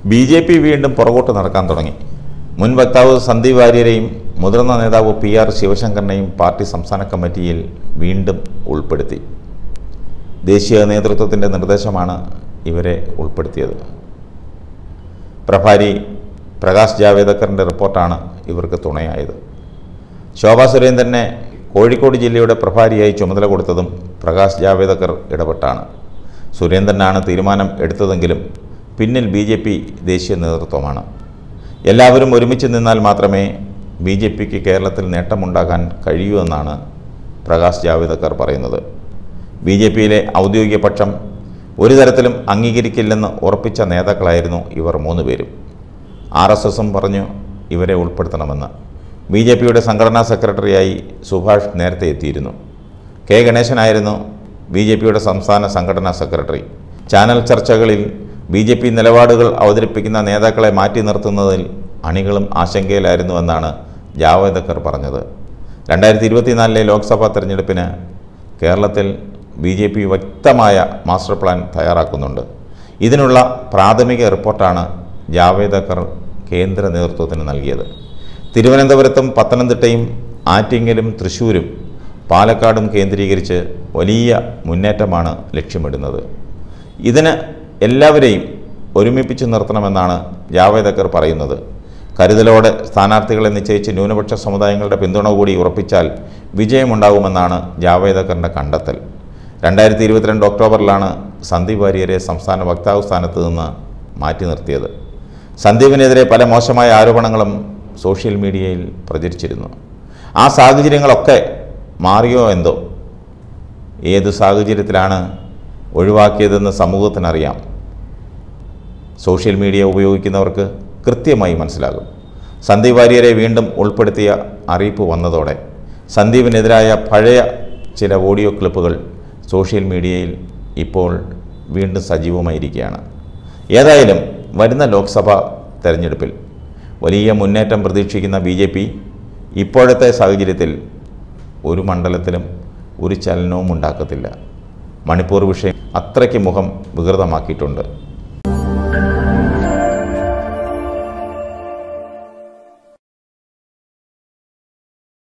B J P വീണ്ടും പുറകോട്ട് നടക്കാൻ തുടങ്ങി മുൻ വക്താവ് സന്ദീപ് വാര്യരെയും മുതിർന്ന നേതാവ് പി ആർ ശിവശങ്കറിനെയും പാർട്ടി സംസ്ഥാന കമ്മിറ്റിയിൽ വീണ്ടും ഉൾപ്പെടുത്തി ദേശീയ നേതൃത്വത്തിൻ്റെ നിർദ്ദേശമാണ് ഇവരെ ഉൾപ്പെടുത്തിയത് പ്രഭാരി പ്രകാശ് ജാവേദക്കറിൻ്റെ റിപ്പോർട്ടാണ് ഇവർക്ക് തുണയായത് ശോഭാ സുരേന്ദ്രനെ കോഴിക്കോട് ജില്ലയുടെ പ്രഭാരിയായി ചുമതല കൊടുത്തതും പ്രകാശ് ജാവേദക്കർ ഇടപെട്ടാണ് സുരേന്ദ്രനാണ് തീരുമാനം എടുത്തതെങ്കിലും പിന്നിൽ ബി ജെ പി ദേശീയ നേതൃത്വമാണ് എല്ലാവരും ഒരുമിച്ച് നിന്നാൽ മാത്രമേ ബി ജെ പിക്ക് കേരളത്തിൽ നേട്ടമുണ്ടാക്കാൻ കഴിയൂ എന്നാണ് പ്രകാശ് ജാവേദക്കർ പറയുന്നത് ബി ജെ പിയിലെ ഔദ്യോഗിക പക്ഷം ഒരു തരത്തിലും അംഗീകരിക്കില്ലെന്ന് ഉറപ്പിച്ച നേതാക്കളായിരുന്നു ഇവർ മൂന്നുപേരും ആർ എസ് എസും പറഞ്ഞു ഇവരെ ഉൾപ്പെടുത്തണമെന്ന് ബി ജെ പിയുടെ സംഘടനാ സെക്രട്ടറിയായി സുഭാഷ് നേരത്തെ എത്തിയിരുന്നു കെ ഗണേശനായിരുന്നു ബി ജെ പിയുടെ സംസ്ഥാന സംഘടനാ സെക്രട്ടറി ചാനൽ ചർച്ചകളിൽ ബി ജെ പി നിലപാടുകൾ അവതരിപ്പിക്കുന്ന നേതാക്കളെ മാറ്റി നിർത്തുന്നതിൽ അണികളും ആശങ്കയിലായിരുന്നുവെന്നാണ് ജാവേദക്കർ പറഞ്ഞത് രണ്ടായിരത്തി ഇരുപത്തിനാലിലെ ലോക്സഭാ തെരഞ്ഞെടുപ്പിന് കേരളത്തിൽ ബി ജെ പി വ്യക്തമായ മാസ്റ്റർ പ്ലാൻ തയ്യാറാക്കുന്നുണ്ട് ഇതിനുള്ള പ്രാഥമിക റിപ്പോർട്ടാണ് ജാവേദക്കർ കേന്ദ്ര നേതൃത്വത്തിന് നൽകിയത് തിരുവനന്തപുരത്തും പത്തനംതിട്ടയും ആറ്റിങ്ങലും തൃശ്ശൂരും പാലക്കാടും കേന്ദ്രീകരിച്ച് വലിയ മുന്നേറ്റമാണ് ലക്ഷ്യമിടുന്നത് ഇതിന് എല്ലാവരെയും ഒരുമിപ്പിച്ച് നിർത്തണമെന്നാണ് ജാവേദക്കർ പറയുന്നത് കരുതലോടെ സ്ഥാനാർത്ഥികളെ നിശ്ചയിച്ച് ന്യൂനപക്ഷ സമുദായങ്ങളുടെ പിന്തുണ കൂടി ഉറപ്പിച്ചാൽ വിജയമുണ്ടാകുമെന്നാണ് ജാവേദക്കറിൻ്റെ കണ്ടെത്തൽ രണ്ടായിരത്തി ഇരുപത്തിരണ്ട് ഒക്ടോബറിലാണ് സന്ദീപ് വാര്യരെ സംസ്ഥാന വക്താവ് സ്ഥാനത്ത് നിന്ന് മാറ്റി നിർത്തിയത് സന്ദീപിനെതിരെ പല മോശമായ ആരോപണങ്ങളും സോഷ്യൽ മീഡിയയിൽ പ്രചരിച്ചിരുന്നു ആ സാഹചര്യങ്ങളൊക്കെ മാറിയോ എന്തോ ഏത് സാഹചര്യത്തിലാണ് ഒഴിവാക്കിയതെന്ന് സമൂഹത്തിനറിയാം സോഷ്യൽ മീഡിയ ഉപയോഗിക്കുന്നവർക്ക് കൃത്യമായി മനസ്സിലാകും സന്ദീപ് വാര്യരെ വീണ്ടും ഉൾപ്പെടുത്തിയ അറിയിപ്പ് വന്നതോടെ സന്ദീപിനെതിരായ പഴയ ചില ഓഡിയോ ക്ലിപ്പുകൾ സോഷ്യൽ മീഡിയയിൽ ഇപ്പോൾ വീണ്ടും സജീവമായിരിക്കുകയാണ് ഏതായാലും വരുന്ന ലോക്സഭാ തെരഞ്ഞെടുപ്പിൽ വലിയ മുന്നേറ്റം പ്രതീക്ഷിക്കുന്ന ബി ജെ പി ഇപ്പോഴത്തെ സാഹചര്യത്തിൽ ഒരു മണ്ഡലത്തിലും ഒരു ചലനവും ഉണ്ടാക്കത്തില്ല മണിപ്പൂർ വിഷയം അത്രയ്ക്ക് മുഖം വികൃതമാക്കിയിട്ടുണ്ട്